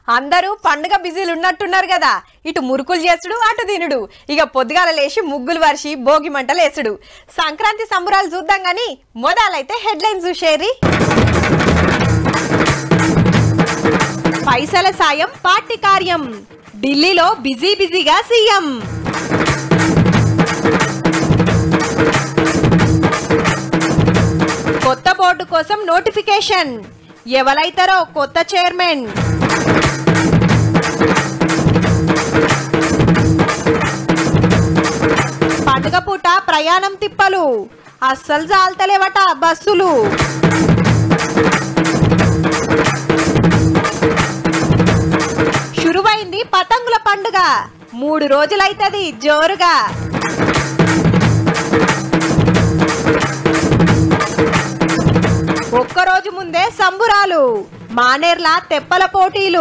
అందరూ పండుగ బిజీలు ఉన్నట్టున్నారు కదా ఇటు మురుకులు చేసుడు అటు తినుడు ఇక పొద్దుగాల లేచి ముగ్గులు వరిసి భోగి మంటలు వేసుడు సంక్రాంతి సంబరాలు చూద్దాం గాని మొదలైతే హెడ్లైన్ చూసేరి పైసల సాయం పార్టీ కార్యం ఢిల్లీలో బిజీ బిజీగా సీఎం కొత్త బోర్డు కోసం నోటిఫికేషన్ ఎవరైతారో కొత్త చైర్మన్ పండుగ పూట ప్రయాణం తిప్పలు అస్సలు జాలతలేవట బస్సులు షురువైంది పతంగుల పండుగ మూడు రోజులైతది జోరుగా ఒక్కరోజు ముందే సంబురాలు మానేర్ల తెప్పల పోటీలు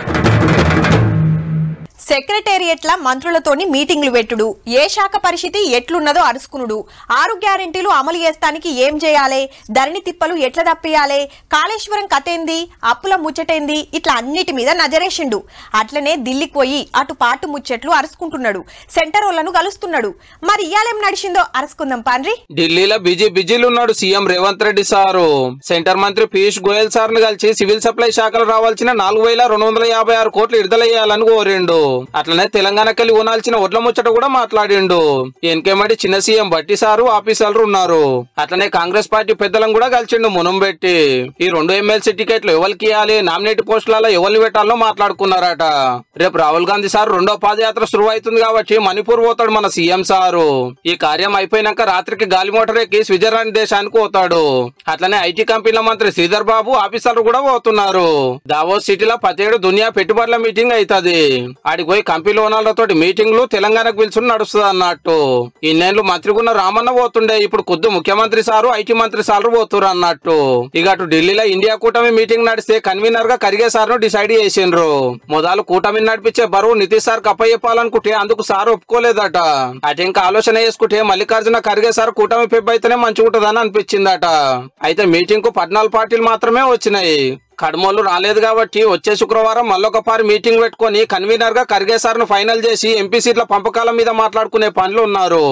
సెక్రటేరియట్ల మంత్రులతోని మీటింగ్లు పెట్టుడు ఏ శాఖ పరిస్థితి ఎట్లున్నదో అరుసుకునుడు ఆరు గ్యారెంటీలు అమలు చేస్తానికి ఏం చేయాలి ధరణి తిప్పలు ఎట్లా తప్పియాలి కాళేశ్వరం కథేంది అప్పుల ముచ్చటేంది ఇట్లా అన్నిటి మీద నజరేసిండు అట్లనే ఢిల్లీకి పోయి అటు పాటు ముచ్చట్లు అరుసుకుంటున్నాడు సెంటర్ వాళ్ళను కలుస్తున్నాడు మరి ఇయాలేం నడిచిందో అరుసుకుందాం పాండ్రి ఢిల్లీలో బిజీ బిజీలు ఉన్నాడు CM Revanth Reddy sir centre మంత్రి పీయూష్ గోయల్ సార్ ను కలిసి సివిల్ సప్లై శాఖలో రావాల్సిన నాలుగు వేల రెండు వందల యాభై ఆరు కోట్లు విడుదల చేయాలని కోరిండు అట్లనే తెలంగాణకెళ్ళి ఉనాల్సిన ఒడ్ల ముచ్చట కూడా మాట్లాడిండు ఎన్కేమడి చిన్న సీఎం బట్టి సారు ఆఫీసర్లు ఉన్నారు అట్లనే కాంగ్రెస్ పార్టీ పెద్దలను కూడా కలిసిండు మునం పెట్టి ఈ రెండు ఎమ్మెల్సీ టికెట్లు ఎవరికి ఇవ్వాలి నామినేట్ పోస్టులలో ఎవరిని పెట్టాలో మాట్లాడుకున్నారట రేపు రాహుల్ గాంధీ సార్ రెండో పాదయాత్ర శురు అవుతుంది కాబట్టి మణిపూర్ పోతాడు మన సీఎం సారు ఈ కార్యం అయిపోయినాక రాత్రికి గాలి మోటార్ ఎక్కి స్విట్జర్లాండ్ దేశానికి పోతాడు అట్లనే ఐటీ కంపెనీల మంత్రి శ్రీధర్ బాబు ఆఫీసర్లు కూడా పోతున్నారు దావోస్ సిటీలో పదిహేడు దునియా పెట్టుబడుల మీటింగ్ అవుతుంది ఆడికి పోయి కంపెనీ ఓనర్లతో మీటింగ్లు తెలంగాణకు పిలుచుని నడుస్తుంది అన్నట్టు ఇన్నేళ్లు మంత్రిగున్న రామన్న పోతుండే ఇప్పుడు కొద్ది ముఖ్యమంత్రి సారు ఐటీ మంత్రి సారు పోతురు అన్నట్టు ఇక అటు ఢిల్లీలో ఇండియా కూటమి మీటింగ్ నడిస్తే కన్వీనర్ గా కరిగే సార్ను డిసైడ్ చేసిండ్రు మొదలు కూటమిని నడిపించే బరువు నితీష్ సార్ కప్పయ్యపాలనుకుంటే అందుకు సార్ ఒప్పుకోలేదట అటు ఇంకా ఆలోచన చేసుకుంటే మల్లికార్జున ఖర్గే సార్ కూటమి పెబ్బ అయితేనే మంచిగా ఉంటుందని అనిపించిందట అయితే మీటింగ్ కు పద్నాలుగు పార్టీలు మాత్రమే వచ్చినాయి కడమోళ్ళు రాలేదు కాబట్టి వచ్చే శుక్రవారం మళ్ళొకపారి మీటింగ్ పెట్టుకొని కన్వీనర్ గా ఖర్గే సార్ ను ఫైనల్ చేసి ఎంపీ సీట్ల పంపకాల మీద మాట్లాడుకునే పనులు ఉన్నారు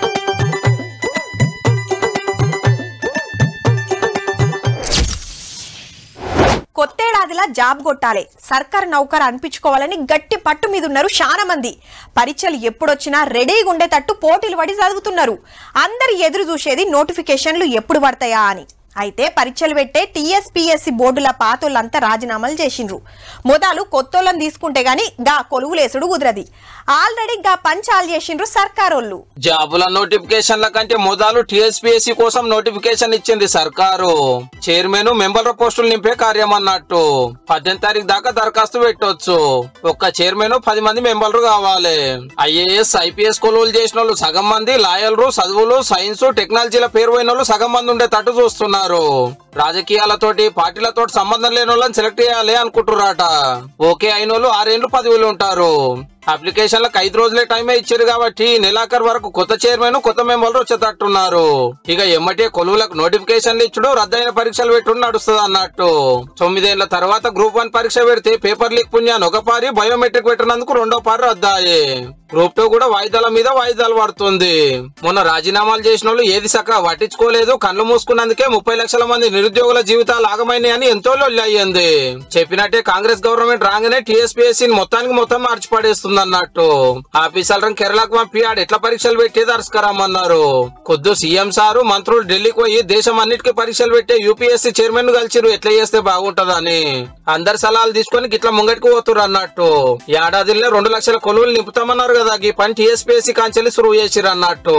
కొత్తేడాదిలా జాబ్ కొట్టాలి సర్కార్ నౌకర్ అనిపించుకోవాలని గట్టి పట్టు మీద ఉన్నారు చాలా మంది పరీక్షలు ఎప్పుడొచ్చినా రెడీగా ఉండేటట్టు పోటీలు పడి చదువుతున్నారు అందరు ఎదురు చూసేది నోటిఫికేషన్లు ఎప్పుడు పడతాయా అని అయితే పరీక్షలు పెట్టే టీఎస్పీఎస్సీ బోర్డుల పాతోళ్ళంతా రాజీనామాలు చేసిండ్రు మొదలు కొత్తోళ్ళని తీసుకుంటే గాని గా కొలువులేసుడు కుదరది ఆల్రెడీ గా పంచాలు చేసిండ్రు సర్కారోళ్ళు జాబుల నోటిఫికేషన్ల కంటే మొదలు టీఎస్పీఎస్సీ కోసం నోటిఫికేషన్ ఇచ్చింది సర్కారు చైర్మన్ మెంబర్ల పోస్టులు నింపే కార్యం అన్నట్టు పద్దెనిమిది తారీఖు దాకా దరఖాస్తు పెట్టొచ్చు ఒక్క చైర్మన్ పది మంది మెంబర్లు కావాలి ఐఏఎస్ ఐపీఎస్ కొలువులు చేసిన వాళ్ళు సగం మంది లాయర్లు చదువులు సైన్స్ టెక్నాలజీల పేరు పోయిన వాళ్ళు సగం మంది ఉండేటట్టు చూస్తున్నారు రాజకీయాలతోటి పార్టీలతో సంబంధం లేని వాళ్ళని సెలెక్ట్ చేయాలి అనుకుంటున్నారట ఓకే అయిన వాళ్ళు ఆరేళ్లు పదవులు ఉంటారు అప్లికేషన్లకు ఐదు రోజులే టైమే ఇచ్చారు కాబట్టి నెలాఖరు వరకు కొత్త చైర్మన్ కొత్త మెంబర్లు వచ్చేటట్టున్నారు ఇక ఎమ్మటే కొలువులకు నోటిఫికేషన్లు ఇచ్చుడు రద్దయిన పరీక్షలు పెట్టుడు నడుస్తుంది అన్నట్టు తొమ్మిదేళ్ల తర్వాత గ్రూప్ వన్ పరీక్ష పెడితే పేపర్ లీక్ పుణ్యాన్ని ఒక పారి బయోమెట్రిక్ పెట్టినందుకు రెండో పారి రద్దాయి గ్రూప్ టూ కూడా వాయిదాల మీద వాయిదాలు పడుతుంది మొన్న రాజీనామాలు చేసిన వాళ్ళు ఏది సక్క పట్టించుకోలేదు కళ్ళు మూసుకున్నందుకే ముప్పై లక్షల మంది నిరుద్యోగుల జీవితాలు ఆగమైనాయి అని ఎంతో లొల్లి అయ్యింది చెప్పినట్టే కాంగ్రెస్ గవర్నమెంట్ రాగానే టీఎస్పీఎస్సీ మొత్తానికి మొత్తం మార్చి పడేస్తుంది అన్నట్టు ఆఫీసర్లను కేరళకు పంపి ఆడ ఎట్లా పరీక్షలు పెట్టి దర్శకరమ్మన్నారు కొద్దు సీఎం సారు మంత్రులు ఢిల్లీకి పోయి దేశం అన్నిటికీ పరీక్షలు పెట్టే యూపీఎస్సీ చైర్మన్ ను కలిసిరు ఎట్లా చేస్తే బాగుంటదని అందరి సలహాలు తీసుకొని గిట్లా ముంగటికి పోతురు అన్నట్టు ఏడాదిలో రెండు లక్షల కొలువులు నింపుతామన్నారు కదా ఈ పని టీఎస్పీఎస్సీ కాంచెల్లి సురువు చేసిరు అన్నట్టు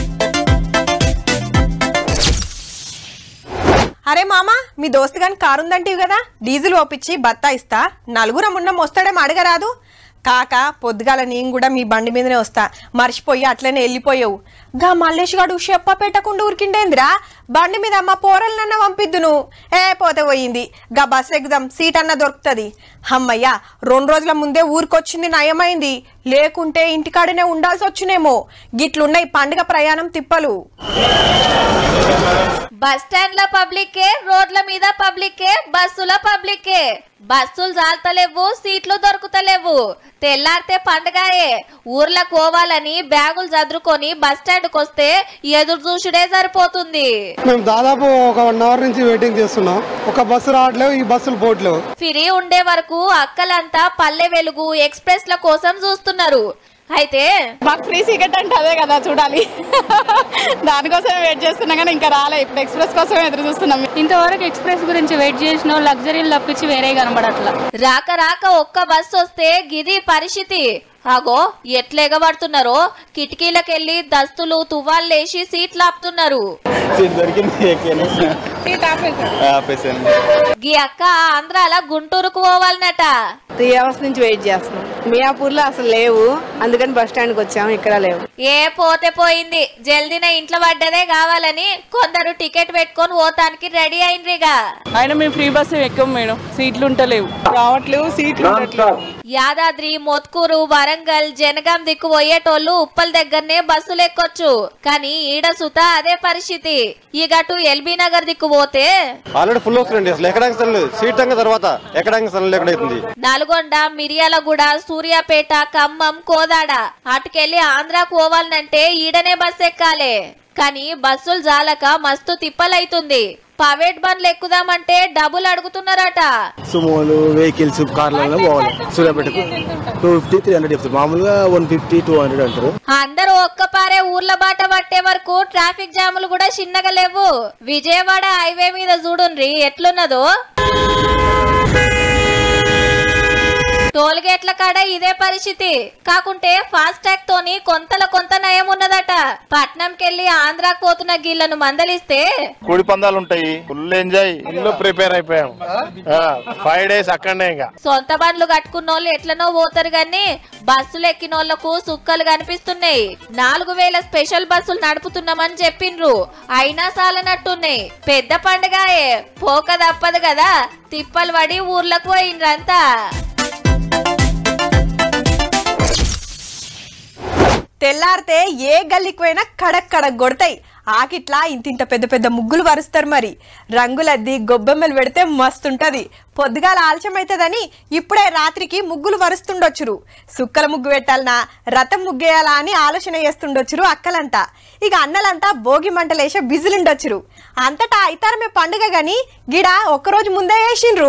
అరే మామ మీ దోస్తు గాని కారు ఉందంటివి కదా డీజిల్ ఓపించి బత్తా ఇస్తా నలుగురం ఉన్న వస్తాడేమో అడగరాదు కాక పొద్దుగాల నేను కూడా మీ బండి మీదనే వస్తా మర్చిపోయి అట్లనే వెళ్ళిపోయావు గా మల్లేష్ గాడు చెప్ప పెట్టకుండా ఉరికిండేందిరా బండి మీద అమ్మ పోరలనన్న పంపిద్దును ఏ పోతే పోయింది గా బస్ ఎక్కుదాం సీట్ అన్న దొరుకుతుంది అమ్మయ్యా రెండు రోజుల ముందే ఊరికొచ్చింది నయమైంది లేకుంటే ఇంటికాడనే ఉండాల్సి వచ్చునేమో గిట్లున్నాయి పండుగ ప్రయాణం తిప్పలు బస్ స్టాండ్ల పబ్లికే రోడ్ల మీద పబ్లికే బస్సుల పబ్లికే బస్సులు జాలతలేవు సీట్లు దొరుకుతలేవు తెల్లారితే పండగాయే ఊర్లకు పోవాలని బ్యాగులు చదురుకొని బస్ స్టాండ్కి వస్తే ఎదురు చూసుడే సరిపోతుంది మేము దాదాపు ఒక వన్ అవర్ నుంచి వెయిటింగ్ చేస్తున్నాం ఒక బస్సు రావట్లేవు ఈ బస్సులు పోవట్లేవు ఫ్రీ ఉండే వరకు అక్కలంతా పల్లె వెలుగు ఎక్స్ప్రెస్ల కోసం చూస్తున్నారు అయితే మాకు ఫ్రీ సీకెట్ అంటే అదే కదా చూడాలి దానికోసమే వెయిట్ చేస్తున్నాం కానీ ఇంకా రాలే ఇప్పుడు ఎక్స్ప్రెస్ కోసమే ఎదురు చూస్తున్నాం ఇంతవరకు ఎక్స్ప్రెస్ గురించి వెయిట్ చేసిన లగ్జరీలు తప్పించి వేరే కనబడట్లా రాక రాక ఒక్క బస్సు వస్తే గిది పరిస్థితి అగో ఎట్లెగబడుతున్నారో కిటికీలకెళ్ళి దస్తులు తువ్వాళ్ళేసి సీట్లు ఆపుతున్నారు సీట్ దొరికింది ఎక్కాను ఆపేసాను గీ అక్క ఆంధ్రాల గుంటూరుకు పోవాలనట త్రీ అవర్స్ నుంచి వెయిట్ చేస్తున్నాం మియాపూర్ లో అసలు లేవు అందుకని బస్ స్టాండ్ కి వచ్చాము ఇక్కడ లేవు ఏ పోతే పోయింది జల్దిన ఇంట్లో పడ్డదే కావాలని కొందరు టికెట్ పెట్టుకొని పోతానికి రెడీ అయినరిగా ఆయన మేము ఫ్రీ బస్ ఎక్కం మేడం సీట్లు ఉంటలేవు రావట్లేవు సీట్లు ఉండట్లేవు యాదాద్రి మొత్కూరు వరంగల్ జనగాం దిక్కు పోయేటోళ్ళు ఉప్పల్ దగ్గరనే బస్సులు ఎక్కొచ్చు కానీ ఈడ సుత అదే పరిస్థితి ఈ గటు ఎల్బీ నగర్ దిక్కు పోతే ఆల్రెడీ ఫుల్ వస్తుందండి అసలు ఎక్కడానికి స్థలం లేదు సీట్ అంగా తర్వాత ఎక్కడానికి స్థలం లేకుండా అవుతుంది నల్గొండ మిర్యాలగూడ సూర్యాపేట ఖమ్మం కోదాడ అటుకెళ్లి ఆంధ్రాకు పోవాలంటే ఈడనే బస్ ఎక్కాలే కానీ బస్సులు జాలక మస్తు తిప్పలైతుంది ప్రైవేట్ బండ్లు ఎక్కుదామంటే డబ్బులు అడుగుతున్నారట సుమోలు వెహికల్స్ కార్లలో పోవాలి సూర్యాపేటకు టూ ఫిఫ్టీ త్రీ హండ్రెడ్ చెప్తారు మామూలుగా వన్ ఫిఫ్టీ టూ హండ్రెడ్ అంటారు అందరూ ఒక్కపారే ఊర్ల బాట పట్టే వరకు ట్రాఫిక్ జాములు కూడా చిన్నగా లేవు విజయవాడ హైవే మీద చూడుండ్రి ఎట్లున్నదో టోల్ గేట్ల కాడ ఇదే పరిస్థితి కాకుంటే ఫాస్ట్ ట్యాగ్ తోని కొంతల కొంత నయం ఉన్నదట పట్నంకెళ్ళి ఆంధ్రాకు పోతున్న గీళ్లను మందలిస్తే కోడి పందాలు ఉంటాయి ఫుల్ ఎంజాయ్ ఇల్లు ప్రిపేర్ అయిపోయాం ఫైవ్ డేస్ అక్కడనే ఇంకా సొంత బండ్లు కట్టుకున్నోళ్ళు ఎట్లనో పోతారు గాని బస్సులు ఎక్కినోళ్లకు సుక్కలు కనిపిస్తున్నాయి నాలుగు వేల స్పెషల్ బస్సులు నడుపుతున్నామని చెప్పిండ్రు అయినా సాలనట్టున్నాయి పెద్ద పండుగాయే పోక తప్పదు కదా తిప్పలు పడి ఊర్లకు పోయిండ్రంతా తెల్లారితే ఏ గల్లీకి పోయినా కడక్ కడక్ కొడతాయి ఆకిట్లా ఇంతింత పెద్ద పెద్ద ముగ్గులు వరుస్తారు మరి రంగులద్ది గొబ్బెమ్మలు పెడితే మస్తుంటది పొద్దుగాల ఆలస్యమైతుందని ఇప్పుడే రాత్రికి ముగ్గులు వరుస్తుండొచ్చురు సుక్కల ముగ్గు పెట్టాలనా రథం ముగ్గేయాలా అని ఆలోచన చేస్తుండొచ్చురు అక్కలంతా ఇక అన్నలంతా భోగి మంటలేసే బిజులుండొచ్చురు అంతటా అయితారమే పండుగ గాని గిడ ఒక్కరోజు ముందే వేసిండ్రు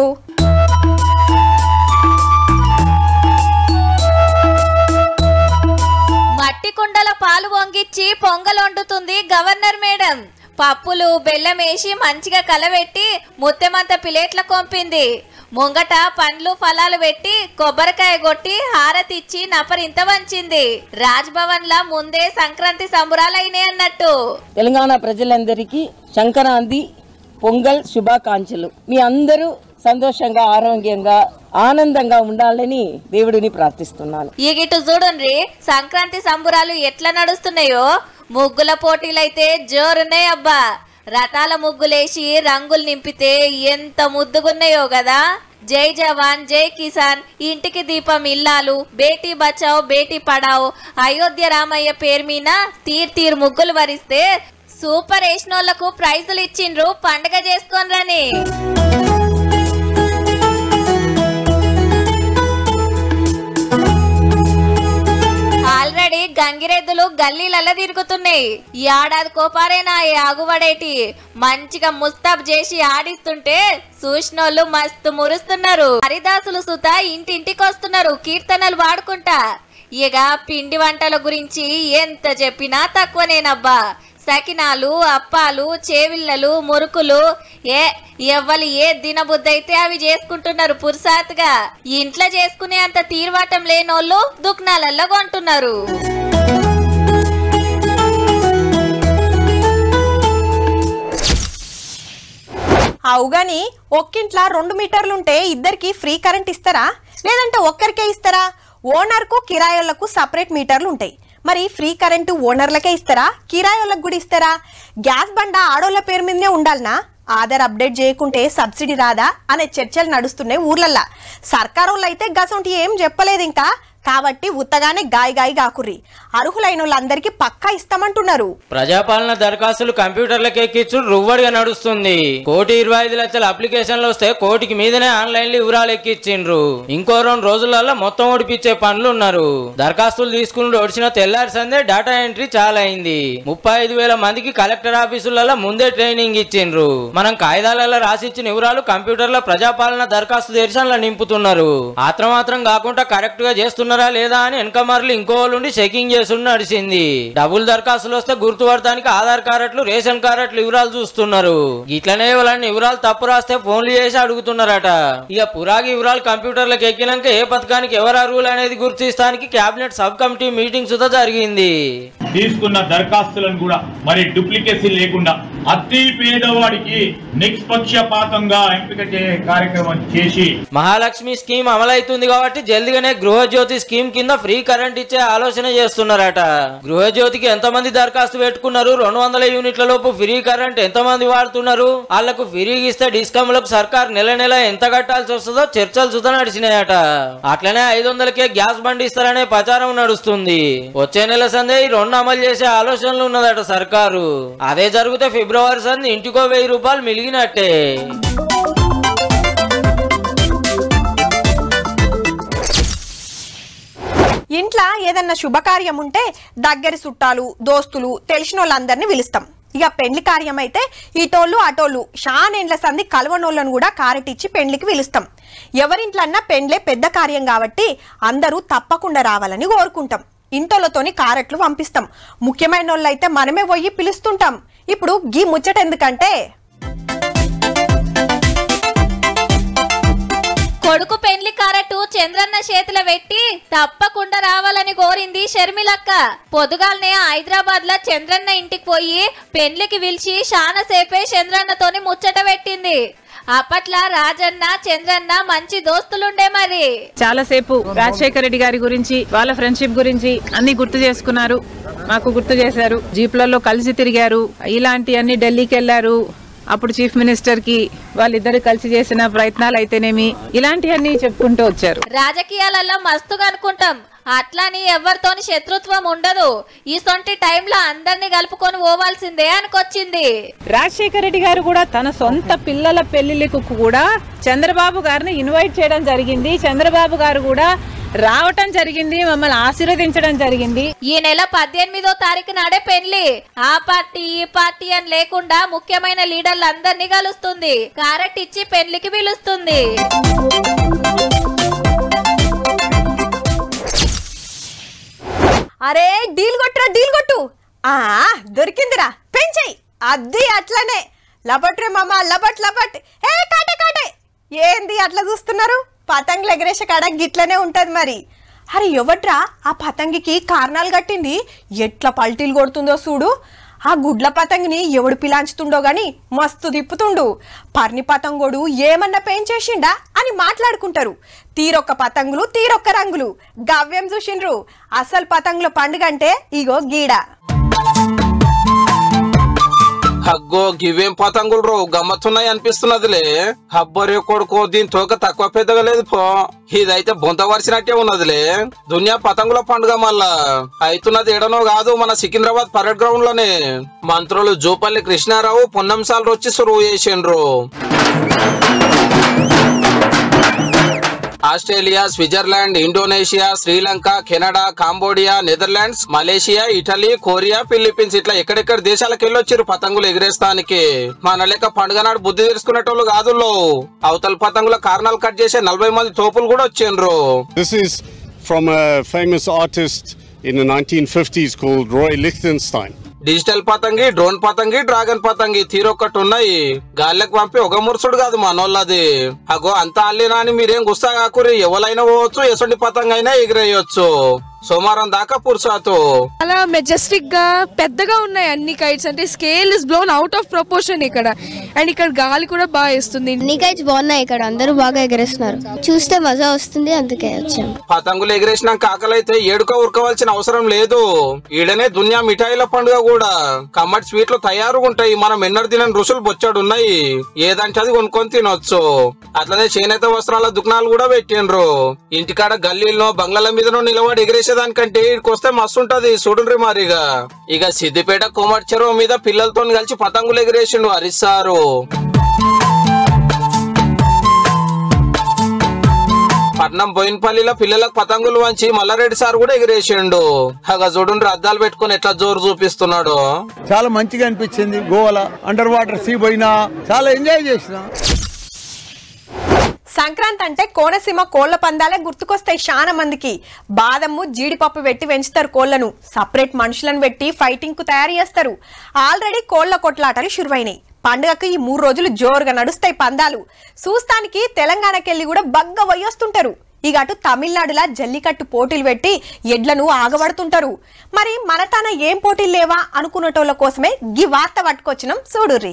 మట్టి కుండల పాలు వంగిచ్చి పొంగల్ వండుతుంది గవర్నర్ మేడం పప్పులు బెల్లం వేసి మంచిగా కలబెట్టి ముత్తెమంత ప్లేట్ల కొంపింది ముంగట పండ్లు ఫలాలు పెట్టి కొబ్బరికాయ కొట్టి హారతిచ్చి నపరింత వంచింది రాజ్ భవన్ లా ముందే సంక్రాంతి సంబురాలైనాయి అన్నట్టు తెలంగాణ ప్రజలందరికీ సంక్రాంతి పొంగల్ శుభాకాంక్షలు మీ అందరూ సంతోషంగా ఆరోగ్యంగా ఆనందంగా ఉండాలని దేవుడిని ప్రార్థిస్తున్నాను ఇగిటు చూడండి సంక్రాంతి సంబురాలు ఎట్లా నడుస్తున్నాయో ముగ్గుల పోటీలైతే జోరున్నాయి అబ్బా రథాల ముగ్గులేసి రంగులు నింపితే ఎంత ముద్దుగున్నాయో కదా జై జవాన్ జై కిసాన్ ఇంటికి దీపం ఇల్లాలు బేటీ బచావ్ బేటీ పడావ్ అయోధ్య రామయ్య పేరు మీద తీర్ తీర్ ముగ్గులు వరిస్తే సూపర్ వేసినోళ్లకు ప్రైజులు ఇచ్చిండ్రు పండగ చేసుకోనరని ఆల్రెడీ గంగిరెద్దులు గల్లీలల్ల తిరుగుతున్నాయి ఈ ఏడాది కోపారేనా ఈ ఆగుబడేటి మంచిగా ముస్తాబ్ చేసి ఆడిస్తుంటే చూసినోళ్ళు మస్తు మురుస్తున్నారు హరిదాసులు సుత ఇంటింటికి వస్తున్నారు కీర్తనలు పాడుకుంటా ఇక పిండి వంటల గురించి ఎంత చెప్పినా తక్కువనేనబ్బా సకినాలు అప్పాలు చేవిళ్ళలు మురుకులు ఏ ఎవ్వరు ఏ దినబుద్ధి అయితే అవి చేసుకుంటున్నారు పురుసాతుగా ఇంట్లో చేసుకునే అంత తీర్వాటం లేనోళ్ళు దుక్నాలల్లో కొంటున్నారు అవుగాని ఒక్కింట్ల రెండు మీటర్లుంటే ఇద్దరికి ఫ్రీ కరెంట్ ఇస్తారా లేదంటే ఒక్కరికే ఇస్తారా ఓనర్కు కిరాయోళ్లకు సపరేట్ మీటర్లు ఉంటాయి మరి ఫ్రీ కరెంటు ఓనర్లకే ఇస్తారా కిరాయోళ్ళకు కూడా ఇస్తారా గ్యాస్ బండ ఆడోళ్ళ పేరు మీదనే ఉండాలనా ఆధార్ అప్డేట్ చేయకుంటే సబ్సిడీ రాదా అనే చర్చలు నడుస్తున్నాయి ఊర్లల్లా సర్కారోళ్ళు అయితే గసంటి ఏం చెప్పలేదు ఇంకా కాబట్టి ఉత్తగానే గాయ గాయ కాకుర్రి అర్హులైన వాళ్ళందరికీ పక్కా ఇస్తామంటున్నారు ప్రజాపాలన దరఖాస్తులు కంప్యూటర్లకు ఎక్కించు రువ్వడిగా నడుస్తుంది కోటి ఇరవై ఐదు లక్షల అప్లికేషన్లు వస్తే కోటికి మీదనే ఆన్లైన్ లో వివరాలు ఎక్కిచ్చిండ్రు ఇంకో రెండు రోజులలో మొత్తం ఓడిపించే పనులు ఉన్నారు దరఖాస్తులు తీసుకుని ఓడిచిన తెల్లారి సందే డేటా ఎంట్రీ చాలా అయింది ముప్పై ఐదు వేల మందికి కలెక్టర్ ఆఫీసులలో ముందే ట్రైనింగ్ ఇచ్చిండ్రు మనం కాగితాలలో రాసిచ్చిన వివరాలు కంప్యూటర్లో ప్రజాపాలన దరఖాస్తు దేశాలలో నింపుతున్నారు ఆత్రమాత్రం కాకుండా కరెక్ట్ గా చేస్తున్నారా లేదా అని వెనకమార్లు ఇంకో నుండి చెకింగ్ చేసి నడిచింది డబుల్ దరఖాస్తులు వస్తే గుర్తుపడటానికి ఆధార్ కార్డులు రేషన్ కార్డులు వివరాలు చూస్తున్నారు ఇట్లనే వాళ్ళని వివరాలు తప్పు రాస్తే ఫోన్లు చేసి అడుగుతున్నారట ఇక పురాగి వివరాలు కంప్యూటర్లకు ఎక్కినాక ఏ పథకానికి ఎవరు అర్హులు అనేది గుర్తిస్తానికి కేబినెట్ సబ్ కమిటీ మీటింగ్ సుధా జరిగింది తీసుకున్న దరఖాస్తులను కూడా మరి డూప్లికేసీ లేకుండా అతి పేదవాడికి నిష్పక్షపాతంగా ఎంపిక చేసే కార్యక్రమం చేసి మహాలక్ష్మి స్కీమ్ అమలైతుంది కాబట్టి జల్దిగానే గృహజ్యోతి స్కీమ్ కింద ఫ్రీ కరెంట్ ఇచ్చే ఆలోచన చేస్తున్నారట గృహజ్యోతికి ఎంతమంది దరఖాస్తు పెట్టుకున్నారు రెండు వందల యూనిట్ల లోపు ఫ్రీ కరెంట్ ఎంతమంది వాడుతున్నారు వాళ్లకు ఫ్రీ ఇస్తే డిస్కమ్లకు సర్కార్ నెల నెల ఎంత కట్టాల్సి వస్తుందో చర్చలు సుధా నడిచినాయట అట్లనే ఐదు వందలకే గ్యాస్ బండి ఇస్తారనే ప్రచారం నడుస్తుంది వచ్చే నెల సందే ఈ రెండు అమలు చేసే ఆలోచనలు ఉన్నదట సర్కారు అదే జరిగితే ఫిబ్రవరి సంది ఇంటికో వెయ్యి రూపాయలు మిలిగినట్టే ఇంట్లో ఏదన్నా శుభకార్యం ఉంటే దగ్గరి చుట్టాలు దోస్తులు తెలిసిన వాళ్ళందరినీ పిలుస్తాం ఇక పెళ్లి కార్యం అయితే ఇటోళ్ళు అటోళ్ళు షానేండ్ల సంది కలవనోళ్ళను కూడా కారెటిచ్చి పెళ్లికి పిలుస్తాం ఎవరింట్లన్నా పెండ్లే పెద్ద కార్యం కాబట్టి అందరూ తప్పకుండా రావాలని కోరుకుంటాం ఇంటోళ్ళతోని కారెట్లు పంపిస్తాం ముఖ్యమైన వాళ్ళు అయితే మనమే పోయి పిలుస్తుంటాం ఇప్పుడు గీ ముచ్చట ఎందుకంటే కొడుకు పెండ్లి కారటు చంద్రన్న చేతిలో పెట్టి తప్పకుండా రావాలని కోరింది షర్మిలక్క పొదుగాలనే హైదరాబాద్ లో చంద్రన్న ఇంటికి పోయి పెండ్లికి పిలిచి చాలా సేపే చంద్రన్నతోని ముచ్చట పెట్టింది అప్పట్ల రాజన్న చంద్రన్న మంచి దోస్తులుండే మరి చాలాసేపు రాజశేఖర రెడ్డి గారి గురించి వాళ్ళ ఫ్రెండ్షిప్ గురించి అన్ని గుర్తు చేసుకున్నారు మాకు గుర్తు చేశారు జీప్లలో కలిసి తిరిగారు ఇలాంటి అన్ని ఢిల్లీకి వెళ్లారు అప్పుడు చీఫ్ మినిస్టర్ కి వాళ్ళిద్దరు కలిసి చేసిన ప్రయత్నాలు అయితేనేమి ఇలాంటివన్నీ చెప్పుకుంటూ వచ్చారు రాజకీయాలలో మస్తుగా అనుకుంటాం అట్లాని ఎవరితోని శత్రుత్వం ఉండదు ఈ సొంటి టైంలో అందరినీ కలుపుకొని పోవాల్సిందే అనుకొచ్చింది రాజశేఖర రెడ్డి గారు కూడా తన సొంత పిల్లల పెళ్లిళ్లకు కూడా చంద్రబాబు గారిని ఇన్వైట్ చేయడం జరిగింది చంద్రబాబు గారు కూడా రావటం జరిగింది మమ్మల్ని ఆశీర్వదించడం జరిగింది ఈ నెల పద్దెనిమిదో తారీఖు నాడే పెళ్లి ఆ పార్టీ ఈ పార్టీ అని లేకుండా ముఖ్యమైన లీడర్లు అందరినీ కలుస్తుంది కారెట్ ఇచ్చి పెళ్లికి పిలుస్తుంది అరే డీల్ కొట్టురా డీల్ కొట్టు ఆ దొరికిందిరా పెంచాయి అది అట్లనే లబట్రే మామ లబట్ లబట్ ఏ కాటే కాటే ఏంది అట్లా చూస్తున్నారు పతంగులు ఎగరేసే కాడ గిట్లనే ఉంటది మరి అరే ఎవట్రా ఆ పతంగికి కారణాలు కట్టింది ఎట్లా పల్టీలు కొడుతుందో చూడు ఆ గుడ్ల పతంగిని ఎవడు పిలాంచుతుండో గాని మస్తు తిప్పుతుండు పర్ని పతంగోడు ఏమన్నా పెంచేసిండా అని మాట్లాడుకుంటారు తీరొక్క పతంగులు తీరొక్క రంగులు గవ్యం చూసిండ్రు అసలు పతంగుల పండుగ అంటే ఇగో గీడ హగ్గో గివేం పతంగులు రో గమ్మత్తున్నాయి అనిపిస్తున్నదిలే హబ్బరే కొడుకో దీని తోక తక్కువ పెద్దగా లేదు పో ఇదైతే బొంత వరిసినట్టే ఉన్నదిలే దునియా పతంగుల పండుగ మళ్ళా అయితున్నది ఎడనో కాదు మన సికింద్రాబాద్ పరేడ్ గ్రౌండ్ లోనే మంత్రులు జూపల్లి కృష్ణారావు పున్నంసాలు వచ్చి సురువు చేసిండ్రు Australia Switzerland Indonesia Sri Lanka Canada Cambodia Netherlands Malaysia Italy Korea Philippines ఇట్లా ఎక్కడెక్కడ దేశాలకు వెళ్ళొచ్చారు పతంగులు ఎగిరేస్తానికి మన లెక్క పండుగ నాడు బుద్ధి తెరుచుకునేటోళ్ళు కాదుల్లో అవతల పతంగుల కారణాలు కట్ చేసే నలభై మంది తోపులు కూడా వచ్చిండ్రు This is from a famous artist in the 1950s called Roy Lichtenstein. Digital పతంగి డ్రోన్ పతంగి డ్రాగన్ పతంగి తీరొక్కటి ఉన్నాయి గాలికి పంపి ఒక మురుసుడు కాదు మనోళ్ళది అగో అంత అల్లినా అని మీరేం గుస్తా కాకురి ఎవరైనా పోవచ్చు ఎసండి పతంగి అయినా ఎగిరేయచ్చు సోమవారం దాకా పురుషాతు అలా మెజెస్టిక్ గా పెద్దగా ఉన్నాయి అన్ని కైట్స్ అంటే scale is blown out of proportion ఇక్కడ అండ్ ఇక్కడ గాలి కూడా బాగా ఇస్తుంది అన్ని కైట్స్ బాగున్నాయి ఇక్కడ అందరూ బాగా ఎగరేస్తున్నారు చూస్తే మజా వస్తుంది అందుకే వచ్చాం పతంగులు ఎగిరేసినాక ఆకలైతే ఏడుక ఉరకవలసిన అవసరం లేదు ఈడనే దునియా మిఠాయిల పండుగ కూడా కమ్మటి స్వీట్లు తయారుగా ఉంటాయి మనం ఎన్నడు తినని రుసులు బొచ్చాడు ఉన్నాయి ఏదంటే అది కొనుక్కొని తినొచ్చు అట్లనే చేనేత వస్త్రాల దుకాణాలు కూడా పెట్టిండ్రు ఇంటికాడ గల్లీల్లో బంగ్లాల మీదనో నిలబడి ఎగిరేసేదానికంటే ఇక్కడికి వస్తే మస్తు ఉంటది చూడండి మరిగా ఇక సిద్దిపేట కోమటి చెరువు మీద పిల్లలతో కలిసి పతంగులు ఎగిరేసిండు హరిస్తారు పట్నం బోయినపల్లిలో పిల్లలకు పతంగులు వంచి మల్లారెడ్డి సార్ కూడా ఎగిరేసిండు అగా చూడండి అద్దాలు పెట్టుకుని ఎట్లా జోరు చూపిస్తున్నాడు చాలా మంచిగా అనిపించింది గోవల అండర్ వాటర్ సీ పోయినా చాలా ఎంజాయ్ చేసిన సంక్రాంతి అంటే కోనసీమ కోళ్ల పందాలే గుర్తుకొస్తాయి చాలా మందికి బాదము జీడిపప్పు పెట్టి పెంచుతారు కోళ్లను సపరేట్ మనుషులను పెట్టి ఫైటింగ్ కు తయారు చేస్తారు ఆల్రెడీ కోళ్ల కొట్లాటలు షురువైనాయి పండుగకు ఈ మూడు రోజులు జోరుగా నడుస్తాయి పందాలు చూస్తానికి తెలంగాణకెళ్ళి కూడా బగ్గ వయ్యొస్తుంటారు ఇక అటు తమిళనాడులా జల్లికట్టు పోటీలు పెట్టి ఎడ్లను ఆగబడుతుంటారు మరి మన తన ఏం పోటీలు లేవా అనుకునేటోళ్ళ కోసమే గీ వార్త పట్టుకొచ్చినాం చూడుర్రి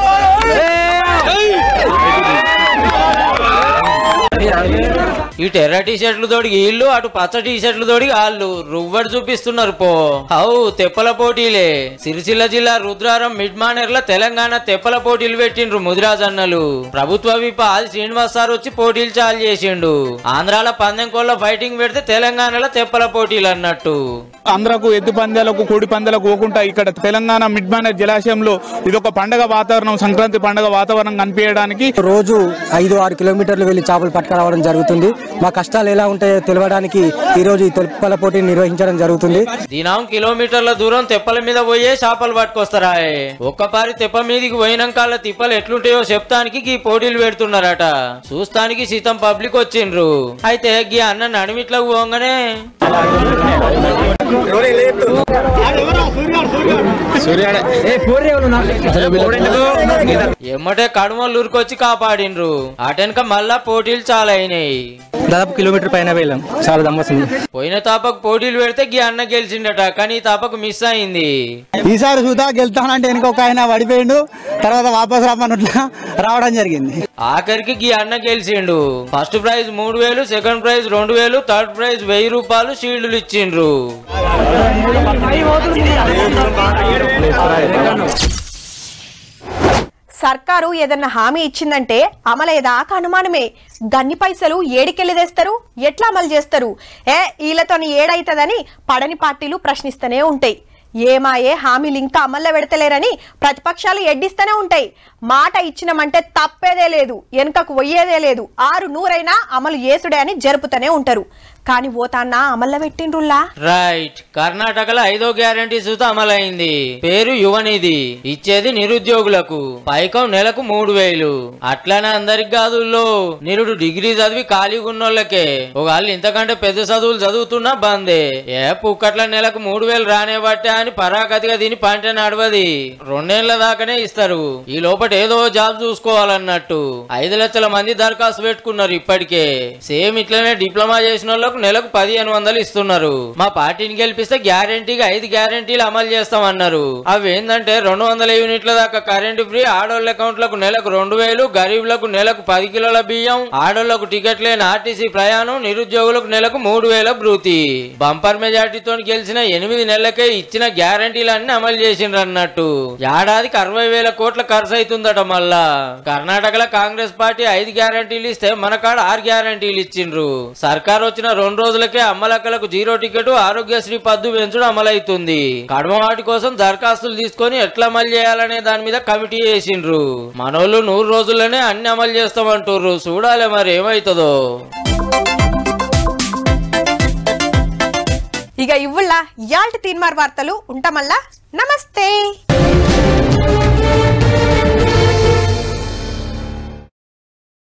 ఈ టెర్ర టీ షర్ట్లు తోడికి ఇల్లు అటు పచ్చ టీ షర్ట్లు తోడికి వాళ్ళు రువ్వడి చూపిస్తున్నారు పో హౌ తెప్పల పోటీలే సిరిసిల్ల జిల్లా రుద్రారం మిడ్ మానేర్ల తెలంగాణ తెప్పల పోటీలు పెట్టిండ్రు ముదిరాజన్నలు ప్రభుత్వ విప్ ఆది శ్రీనివాస్ సార్ వచ్చి పోటీలు చాలు చేసిండు ఆంధ్రాల పందెం కోళ్ళ ఫైటింగ్ పెడితే తెలంగాణలో తెప్పల పోటీలు అన్నట్టు ఆంధ్రకు ఎద్దు పందాలకు కోడి పందాలకు పోకుండా ఇక్కడ తెలంగాణ మిడ్ మానేర్ జలాశయంలో ఇది ఒక పండగ వాతావరణం సంక్రాంతి పండగ వాతావరణం కనిపించడానికి రోజు ఐదు ఆరు కిలోమీటర్లు వెళ్లి చేపలు పట్టుకురావడం జరుగుతుంది మా కష్టాలు ఎలా ఉంటాయో తెలియడానికి ఈ రోజు ఈ తెప్పల పోటీని నిర్వహించడం జరుగుతుంది దినం కిలోమీటర్ల దూరం తెప్పల మీద పోయే చేపలు పట్టుకొస్తారా ఒక్కపారి తెప్ప మీదికి పోయినాక వాళ్ళ తిప్పలు ఎట్లుంటాయో చెప్తానికి ఈ పోటీలు పెడుతున్నారట చూస్తానికి సీతం పబ్లిక్ వచ్చిండ్రు అయితే గీ అన్న నడిమిట్లకు పోగానే ఎమ్మటే కడుమలు ఉరికొచ్చి కాపాడిండ్రు అటెనక మళ్ళా పోటీలు చాలా అయినాయి దాదాపు కిలోమీటర్ పైన వెళ్ళాం చాలా దమ్మస్తుంది పోయిన తాపకు పోటీలు పెడితే గీ అన్న గెలిచిండట కానీ ఈ తాపకు మిస్ అయింది ఈసారి సుధా గెలుతానంటే వెనుక ఒక ఆయన పడిపోయిండు తర్వాత వాపస్ రమ్మన్నట్లా రావడం జరిగింది ఆఖరికి గీ అన్న గెలిచిండు ఫస్ట్ ప్రైజ్ మూడు వేలు సెకండ్ ప్రైజ్ రెండు వేలు థర్డ్ ప్రైజ్ వెయ్యి రూపాయలు షీల్డ్లు ఇచ్చిండ్రు సర్కారు ఏదన్నా హామీ ఇచ్చిందంటే అమలయ్యేదాకా అనుమానమే గన్ని పైసలు ఏడికెళ్ళి తెస్తారు ఎట్లా అమలు చేస్తారు ఏ వీళ్ళతోని ఏడైతుందని పడని పార్టీలు ప్రశ్నిస్తూనే ఉంటాయి ఏమాయే హామీలు ఇంకా అమల్లో పెడతలేరని ప్రతిపక్షాలు ఎడ్డిస్తూనే ఉంటాయి మాట ఇచ్చినమంటే తప్పేదే లేదు వెనుకకు పోయేదే లేదు ఆరు నూరైనా అమలు చేసుడే అని జరుపుతూనే ఉంటారు కానీ పోతాన్నా అమల్లో పెట్టిండ్రుల్లా రైట్ కర్ణాటకలో ఐదో గ్యారంటీ సూత అమలైంది పేరు యువనిధి ఇచ్చేది నిరుద్యోగులకు పైకం నెలకు మూడు వేలు అట్లానే అందరికి కాదు నిరుడు డిగ్రీ చదివి ఖాళీగా ఉన్నోళ్ళకే ఒకళ్ళు ఇంతకంటే పెద్ద చదువులు చదువుతున్నా బందే ఏ పుక్కట్ల నెలకు మూడు వేలు రానే బట్టే అని పరాగతిగా దీని పంట నడవది రెండేళ్ల దాకానే ఇస్తారు ఈ లోపల ఏదో జాబ్ చూసుకోవాలన్నట్టు ఐదు లక్షల మంది దరఖాస్తు పెట్టుకున్నారు ఇప్పటికే సేమ్ ఇట్లనే డిప్లొమా చేసిన వాళ్ళకు నెలకు పదిహేను వందలు ఇస్తున్నారు మా పార్టీని గెలిపిస్తే గ్యారంటీగా ఐదు గ్యారంటీలు అమలు చేస్తామన్నారు అవి ఏంటంటే రెండు వందల యూనిట్ల దాకా కరెంటు ఫ్రీ ఆడోళ్ళ అకౌంట్లకు నెలకు రెండు వేలు గరీబులకు నెలకు పది కిలోల బియ్యం ఆడోళ్లకు టికెట్ లేని ఆర్టీసీ ప్రయాణం నిరుద్యోగులకు నెలకు మూడు వేల భృతి బంపర్ మెజార్టీతో గెలిచిన ఎనిమిది నెలలకే ఇచ్చిన గ్యారంటీలన్నీ అమలు చేసిండ్రు అన్నట్టు ఏడాదికి అరవై వేల కోట్ల ఖర్చు అవుతుందట మళ్ళా కర్ణాటకలో కాంగ్రెస్ పార్టీ ఐదు గ్యారంటీలు ఇస్తే మన కాడ ఆరు గ్యారంటీలు ఇచ్చిండ్రు సర్కార్ వచ్చిన రెండు రోజులకే అమ్మలక్కలకు జీరో టికెట్ ఆరోగ్యశ్రీ పద్దు పెంచడం అమలైతుంది కడమ వాటి కోసం దరఖాస్తులు తీసుకొని ఎట్లా అమలు చేయాలనే దాని మీద కమిటీ వేసిండ్రు మనోళ్ళు నూరు రోజుల్లోనే అన్ని అమలు చేస్తామంటుర్రు చూడాలి మరి ఏమైతుందో ఇక ఇవ్వుల్లా ఇయాల్టి తీన్మార్ వార్తలు ఉంటామల్లా నమస్తే